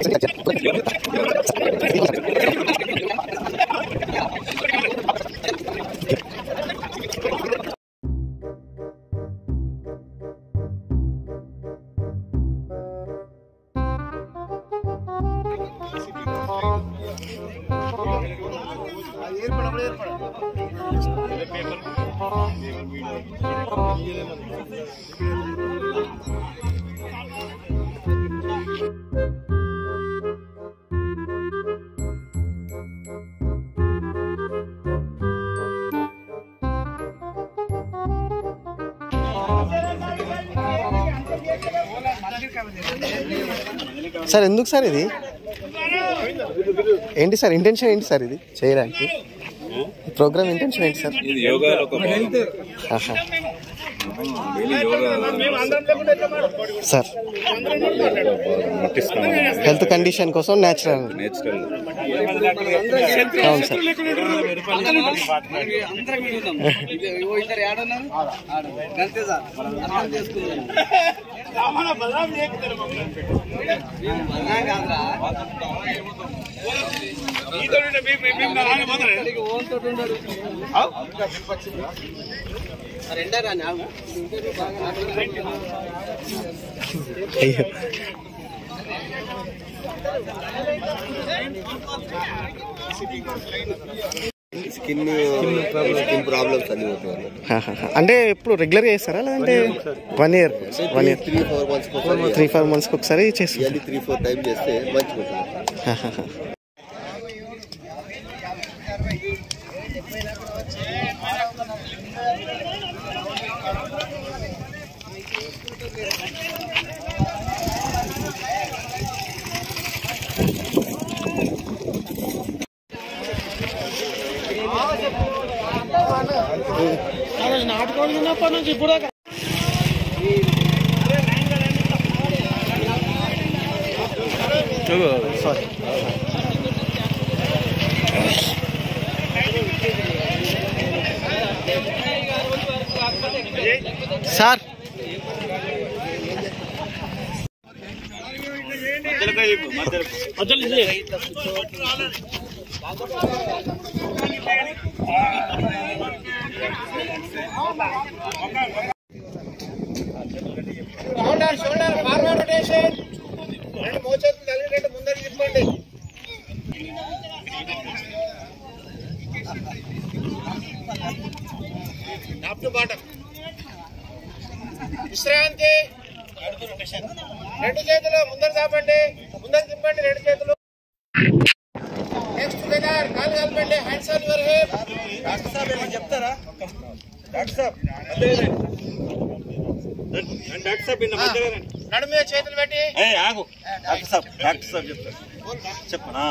Sir ఎందుకు sir ఇది ఏంటి సార్ ఇంటెన్షన్ ఏంటి సార్ ఇది చేయడానికి ప్రోగ్రామ్ ఇంటెన్షన్ ఏంటి సార్ ఇది యోగాలో ఒక భాగం. ఆహా. డైలీ యోగా సార్ నటిస్తాము హెల్త్ కండిషన్ కోసం న్యాచురల్ నేచురల్ అవును సార్ ఇద్దరు ఏడున్నారు అంతే సార్ అర్థం చేసుకున్నాను రెండరా నాకు అయ్యో స్కిన్ స్కిన్ ప్రాబ్లమ్స్ అన్ని అవుతాయి ఆహాహా. అంటే ఎప్పుడు రెగ్యులర్గా చేస్తారా లేదంటే one year one year three four months three four మంత్స్కి ఒకసారి చేస్తారు ఇవన్నీ త్రీ ఫోర్ టైం చేస్తే మంచిగా ఉంటుంది ఆహాహా. Sorry sir shoulder shoulder forward rotation రెండు మోచేతులు తగిలినట్టు ముందరికి తిప్పండి టాప్ టు బాటమ్ విశ్రాంతి రెండు చేతులు ముందర చాపండి ముందర తిప్పండి రెండు చేతులు నెక్స్ట్ టుగెదర్ కాలు కలపండి hands on your head doctor సాబ్ ఏమైనా చెప్తారా డాక్టర్ సాబ్ నడు మీద చేతులు పెట్టి ఆగు డాక్టర్ సాబ్ డాక్టర్ సాబ్ చెప్తారు చెప్పనా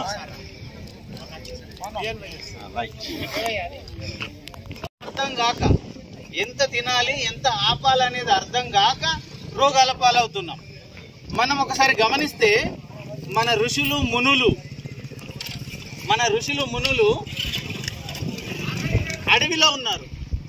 అర్థం కాక ఎంత తినాలి ఎంత ఆపాలనేది అర్థం కాక రోగాల పాలవుతున్నాం మనం ఒకసారి గమనిస్తే మన ఋషులు మునులు మన ఋషులు మునులు అడవిలో ఉన్నారు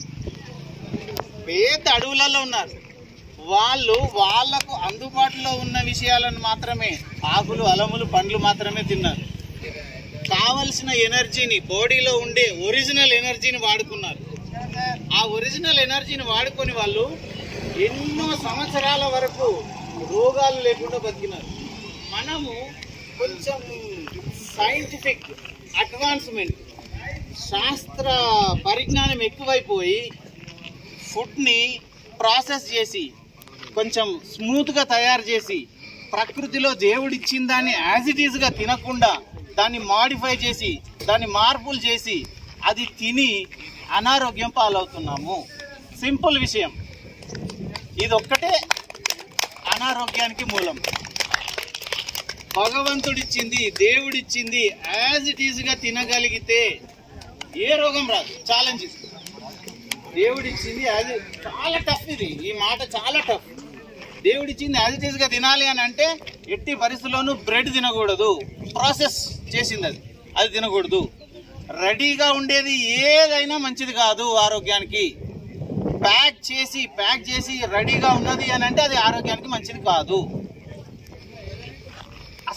పెద్ద అడవులలో ఉన్నారు వాళ్ళు వాళ్ళకు అందుబాటులో ఉన్న విషయాలను మాత్రమే ఆకులు అలములు పండ్లు మాత్రమే తిన్నారు కావలసిన ఎనర్జీని బాడీలో ఉండే ఒరిజినల్ ఎనర్జీని వాడుకున్నారు ఆ ఒరిజినల్ ఎనర్జీని వాడుకొని వాళ్ళు ఎన్నో సంవత్సరాల వరకు రోగాలు లేకుండా బతికినారు మనము కొంచెం సైంటిఫిక్ అడ్వాన్స్మెంట్ శాస్త్ర పరిజ్ఞానం ఎక్కువైపోయి ఫుడ్ని ప్రాసెస్ చేసి కొంచెం స్మూత్గా తయారు చేసి ప్రకృతిలో దేవుడు ఇచ్చిన దాన్ని యాజ్ ఇట్ ఈస్గా తినకుండా దాన్ని మాడిఫై చేసి దాన్ని మార్పులు చేసి అది తిని అనారోగ్యం పాలవుతున్నాము సింపుల్ విషయం ఇది ఒక్కటే అనారోగ్యానికి మూలం భగవంతుడిచ్చింది దేవుడిచ్చింది యాజ్ ఇట్ ఈస్గా తినగలిగితే ఏ రోగం రాదు ఛాలెంజ్ దేవుడిచ్చింది యాజ్ చాలా టఫ్ ఇది ఈ మాట చాలా టఫ్ దేవుడిచ్చింది యాజ్ ఇట్ ఈస్గా తినాలి అని అంటే ఎట్టి పరిస్థితుల్లోనూ బ్రెడ్ తినకూడదు ప్రాసెస్ చేసింది అది అది తినకూడదు రెడీగా ఉండేది ఏదైనా మంచిది కాదు ఆరోగ్యానికి ప్యాక్ చేసి ప్యాక్ చేసి రెడీగా ఉన్నది అని అంటే అది ఆరోగ్యానికి మంచిది కాదు అసలు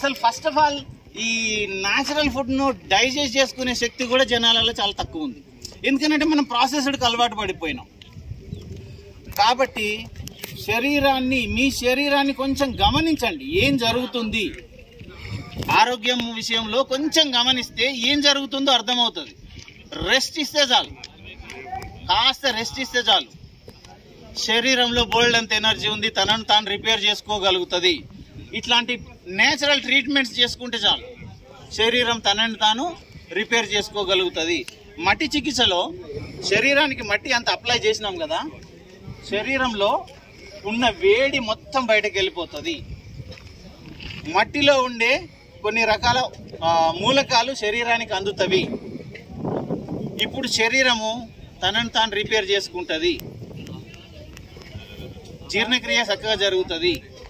అసలు ఫస్ట్ ఆఫ్ ఆల్ ఈ న్యాచురల్ ఫుడ్ను డైజెస్ట్ చేసుకునే శక్తి కూడా జనాలలో చాలా తక్కువ ఉంది ఎందుకంటే మనం ప్రాసెస్డ్కి అలవాటు పడిపోయినాం కాబట్టి శరీరాన్ని మీ శరీరాన్ని కొంచెం గమనించండి ఏం జరుగుతుంది ఆరోగ్యం విషయంలో కొంచెం గమనిస్తే ఏం జరుగుతుందో అర్థమవుతుంది రెస్ట్ ఇస్తే చాలు కాస్త రెస్ట్ ఇస్తే చాలు శరీరంలో బోల్డ్ అంత ఎనర్జీ ఉంది తనను తాను రిపేర్ చేసుకోగలుగుతుంది ఇట్లాంటి నేచురల్ ట్రీట్మెంట్స్ చేసుకుంటే చాలు శరీరం తనని తాను రిపేర్ చేసుకోగలుగుతుంది మట్టి చికిత్సలో శరీరానికి మట్టి అంత అప్లై చేసినాం కదా శరీరంలో ఉన్న వేడి మొత్తం బయటకు వెళ్ళిపోతుంది మట్టిలో ఉండే కొన్ని రకాల ఆ, మూలకాలు శరీరానికి అందుతవి ఇప్పుడు శరీరము తనను తాను రిపేర్ చేసుకుంటుంది జీర్ణక్రియ చక్కగా జరుగుతుంది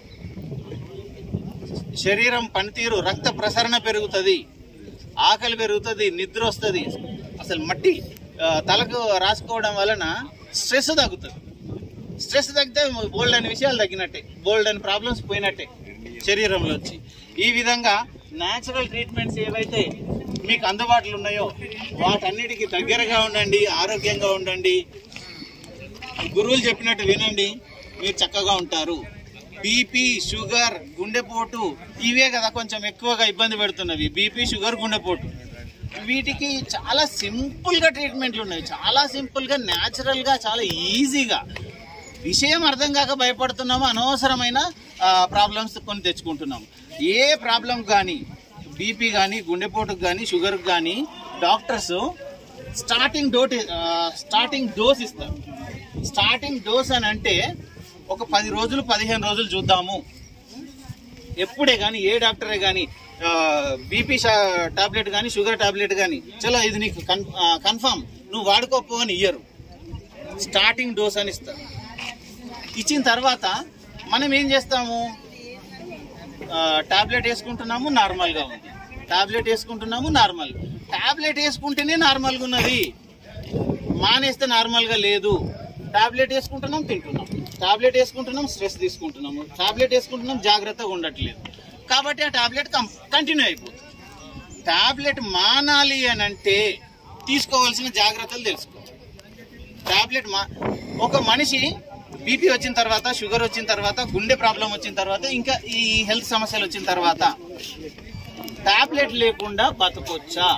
శరీరం పనితీరు రక్త ప్రసరణ పెరుగుతుంది ఆకలి పెరుగుతుంది నిద్ర వస్తుంది అసలు మట్టి ఆ, తలకు రాసుకోవడం వలన స్ట్రెస్ తగ్గుతుంది స్ట్రెస్ తగ్గితే బోల్డ్ అనే విషయాలు తగ్గినట్టే బోల్డ్ అని ప్రాబ్లమ్స్ పోయినట్టే శరీరంలో వచ్చి ఈ విధంగా న్యాచురల్ ట్రీట్మెంట్స్ ఏవైతే మీకు అందుబాటులో ఉన్నాయో వాటన్నిటికీ దగ్గరగా ఉండండి ఆరోగ్యంగా ఉండండి గురువులు చెప్పినట్టు వినండి మీరు చక్కగా ఉంటారు బీపీ షుగర్ గుండెపోటు ఇవే కదా కొంచెం ఎక్కువగా ఇబ్బంది పెడుతున్నవి బీపీ షుగర్ గుండెపోటు వీటికి చాలా సింపుల్గా ట్రీట్మెంట్లు ఉన్నాయి చాలా సింపుల్గా న్యాచురల్గా చాలా ఈజీగా విషయం అర్థం కాక భయపడుతున్నాము అనవసరమైన ప్రాబ్లమ్స్ కొన్ని తెచ్చుకుంటున్నాము ఏ ప్రాబ్లం కానీ బీపీ కానీ గుండెపోటుకు కానీ షుగర్కి కానీ డాక్టర్స్ స్టార్టింగ్ డోట్ స్టార్టింగ్ డోస్ ఇస్తారు స్టార్టింగ్ డోస్ అని అంటే ఒక పది రోజులు పదిహేను రోజులు చూద్దాము ఎప్పుడే కానీ ఏ డాక్టరే కానీ బీపీ టాబ్లెట్ కానీ షుగర్ టాబ్లెట్ కానీ చలో ఇది నీకు కన్ఫామ్ నువ్వు వాడుకోపో అని ఇయ్యరు స్టార్టింగ్ డోస్ అని ఇస్తారు ఇచ్చిన తర్వాత మనం ఏం చేస్తాము టాబ్లెట్ వేసుకుంటున్నాము నార్మల్గా ఉంది టాబ్లెట్ వేసుకుంటున్నాము నార్మల్ టాబ్లెట్ వేసుకుంటేనే నార్మల్గా ఉన్నది మానేస్తే నార్మల్గా లేదు టాబ్లెట్ వేసుకుంటున్నాం తింటున్నాం టాబ్లెట్ వేసుకుంటున్నాం స్ట్రెస్ తీసుకుంటున్నాము టాబ్లెట్ వేసుకుంటున్నాం జాగ్రత్తగా ఉండట్లేదు కాబట్టి ఆ టాబ్లెట్ కంటిన్యూ అయిపోతుంది టాబ్లెట్ మానాలి అని అంటే తీసుకోవాల్సిన జాగ్రత్తలు తెలుసుకో టాబ్లెట్ మా ఒక మనిషి బీపీ వచ్చిన తర్వాత షుగర్ వచ్చిన తర్వాత గుండె ప్రాబ్లం వచ్చిన తర్వాత ఇంకా ఈ హెల్త్ సమస్యలు వచ్చిన తర్వాత టాబ్లెట్ లేకుండా బతకొచ్చా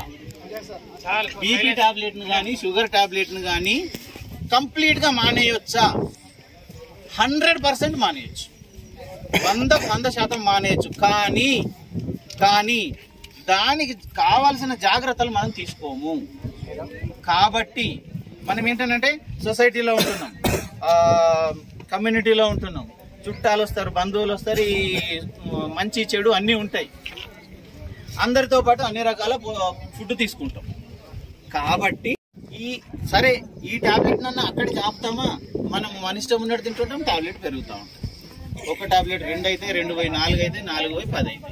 బీపీ టాబ్లెట్ ను కానీ షుగర్ టాబ్లెట్ ను కానీ కంప్లీట్ గా మానేయొచ్చా హండ్రెడ్ పర్సెంట్ మానేయచ్చు వంద వంద శాతం మానేయచ్చు కానీ కానీ దానికి కావాల్సిన జాగ్రత్తలు మనం తీసుకోము కాబట్టి మనం ఏంటంటే సొసైటీలో ఉంటున్నాం ఆ, కమ్యూనిటీలో ఉంటున్నాం చుట్టాలు వస్తారు బంధువులు వస్తారు ఈ మంచి చెడు అన్నీ ఉంటాయి అందరితో పాటు అన్ని రకాల ఫుడ్ తీసుకుంటాం కాబట్టి ఈ సరే ఈ టాబ్లెట్ నన్ను అక్కడికి ఆపుతామా మనం మన ఇష్టం ఉన్నట్టు తింటుంటాం టాబ్లెట్ పెరుగుతూ ఉంటాం ఒక టాబ్లెట్ రెండు అయితే రెండు పోయి నాలుగు అయితే నాలుగు పోయి పది అయితే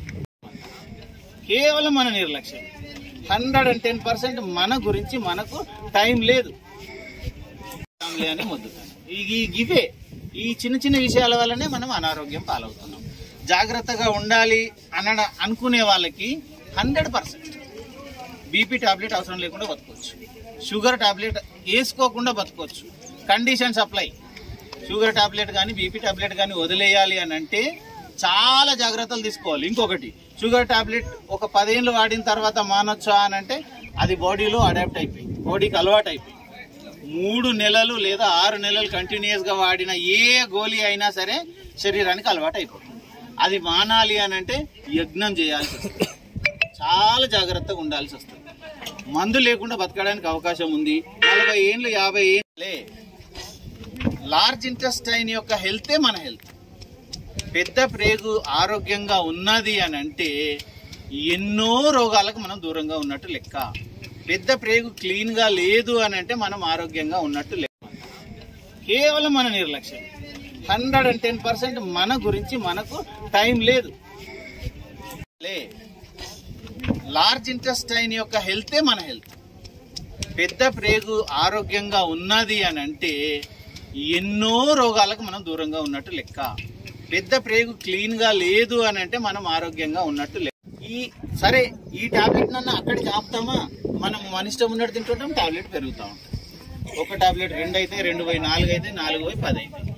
కేవలం మన నిర్లక్ష్యం హండ్రెడ్ అండ్ టెన్ పర్సెంట్ మన గురించి మనకు టైం లేదు ఫ్యామిలీ అని మొద్దుతాను ఈ ఇవే ఈ చిన్న చిన్న విషయాల వల్లనే మనం అనారోగ్యం పాలవుతున్నాం జాగ్రత్తగా ఉండాలి అన అనుకునే వాళ్ళకి హండ్రెడ్ పర్సెంట్ బీపీ టాబ్లెట్ అవసరం లేకుండా బతకొచ్చు షుగర్ టాబ్లెట్ వేసుకోకుండా బతకొచ్చు కండిషన్స్ అప్లై షుగర్ టాబ్లెట్ కానీ బీపీ టాబ్లెట్ కానీ వదిలేయాలి అని అంటే చాలా జాగ్రత్తలు తీసుకోవాలి ఇంకొకటి షుగర్ టాబ్లెట్ ఒక పదేళ్ళు వాడిన తర్వాత మానొచ్చా అని అంటే అది బాడీలో అడాప్ట్ అయిపోయి బాడీకి అలవాటు అయిపోయి మూడు నెలలు లేదా ఆరు నెలలు కంటిన్యూస్ గా వాడిన ఏ గోళీ అయినా సరే శరీరానికి అలవాటు అయిపోతుంది అది మానాలి అని అంటే యజ్ఞం చేయాల్సి వస్తుంది చాలా జాగ్రత్తగా ఉండాల్సి వస్తుంది మందు లేకుండా బతకడానికి అవకాశం ఉంది నలభై ఏళ్ళు యాభై ఏళ్ళే లార్జ్ ఇంటెస్టైన్ యొక్క హెల్తే మన హెల్త్ పెద్ద ప్రేగు ఆరోగ్యంగా ఉన్నది అని అంటే ఎన్నో రోగాలకు మనం దూరంగా ఉన్నట్టు లెక్క పెద్ద ప్రేగు క్లీన్ గా లేదు అని అంటే మనం ఆరోగ్యంగా ఉన్నట్టు లెక్క కేవలం మన నిర్లక్ష్యం హండ్రెడ్ అండ్ టెన్ పర్సెంట్ మన గురించి మనకు టైం లేదు లే లార్జ్ ఇంటెస్టైన్ యొక్క హెల్తే మన హెల్త్ పెద్ద ప్రేగు ఆరోగ్యంగా ఉన్నది అని అంటే ఎన్నో రోగాలకు మనం దూరంగా ఉన్నట్టు లెక్క పెద్ద ప్రేగు క్లీన్ గా లేదు అని అంటే మనం ఆరోగ్యంగా ఉన్నట్టు లేదు ఈ సరే ఈ టాబ్లెట్ నన్ను అక్కడికి ఆపుతామా మనం మన ఇష్టం ఉన్నట్టు తింటుంటాం టాబ్లెట్ పెరుగుతా ఉంటుంది ఒక టాబ్లెట్ రెండు అయితే రెండు పోయి నాలుగు అయితే నాలుగు పోయి పది అయితే